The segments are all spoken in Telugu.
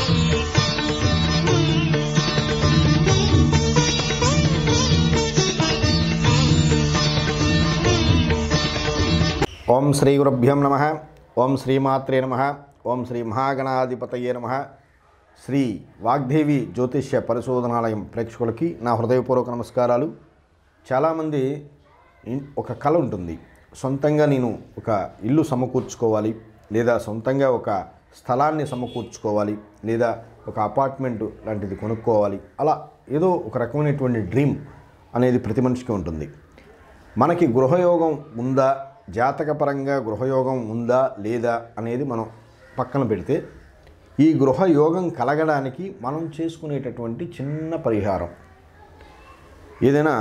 ఓం శ్రీ గురుభ్యం నమ ఓం శ్రీమాత్రే నమ ఓం శ్రీ మహాగణాధిపతయే నమ శ్రీ వాగ్దేవి జ్యోతిష్య పరిశోధనాలయం ప్రేక్షకులకి నా హృదయపూర్వక నమస్కారాలు చాలామంది ఇన్- ఒక కళ ఉంటుంది సొంతంగా నేను ఒక ఇల్లు సమకూర్చుకోవాలి లేదా సొంతంగా ఒక స్థలాన్ని సమకూర్చుకోవాలి లేదా ఒక అపార్ట్మెంట్ లాంటిది కొనుక్కోవాలి అలా ఏదో ఒక రకమైనటువంటి డ్రీమ్ అనేది ప్రతి మనిషికి ఉంటుంది మనకి గృహయోగం ఉందా జాతకపరంగా గృహయోగం ఉందా లేదా అనేది మనం పక్కన పెడితే ఈ గృహయోగం కలగడానికి మనం చేసుకునేటటువంటి చిన్న పరిహారం ఏదైనా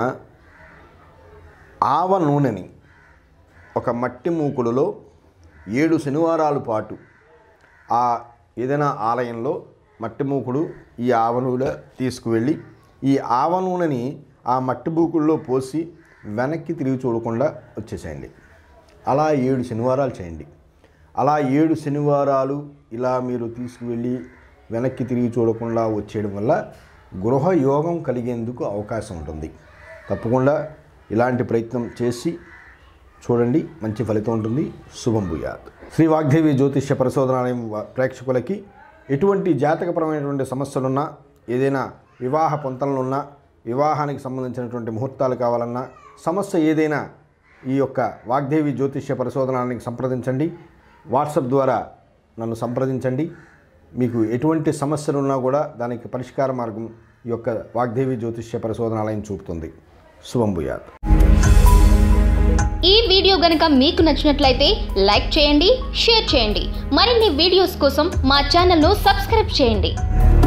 ఆవ నూనెని ఒక మట్టి మూకుడులో ఏడు శనివారాల పాటు ఆ ఏదైనా ఆలయంలో మట్టి మూకుడు ఈ ఆవ నూనె తీసుకువెళ్ళి ఈ ఆవ నూనెని ఆ మట్టి మూకుడులో పోసి వెనక్కి తిరిగి చూడకుండా వచ్చేసేయండి అలా ఏడు శనివారాలు చేయండి అలా ఏడు శనివారాలు ఇలా మీరు తీసుకువెళ్ళి వెనక్కి తిరిగి చూడకుండా వచ్చేయడం వల్ల గృహ యోగం కలిగేందుకు అవకాశం ఉంటుంది తప్పకుండా ఇలాంటి ప్రయత్నం చేసి చూడండి మంచి ఫలితం ఉంటుంది శుభం భూయాత్ శ్రీ వాగ్దేవి జ్యోతిష్య పరిశోధనాలయం వా- ప్రేక్షకులకి ఎటువంటి జాతకపరమైనటువంటి సమస్యలున్నా ఏదైనా వివాహ పొంతనలున్నా వివాహానికి సంబంధించినటువంటి ముహూర్తాలు కావాలన్నా సమస్య ఏదైనా ఈ యొక్క వాగ్దేవి జ్యోతిష్య పరిశోధనానికి సంప్రదించండి వాట్సాప్ ద్వారా నన్ను సంప్రదించండి మీకు ఎటువంటి సమస్యలు ఉన్నా కూడా దానికి పరిష్కార మార్గం ఈ యొక్క వాగ్దేవి జ్యోతిష్య పరిశోధనాలయం చూపుతుంది శుభం భూయాత్ ఈ వీడియో గనుక మీకు నచ్చినట్లయితే లైక్ చేయండి షేర్ చేయండి మరిన్ని వీడియోస్ కోసం మా ఛానల్ను సబ్స్క్రైబ్ చేయండి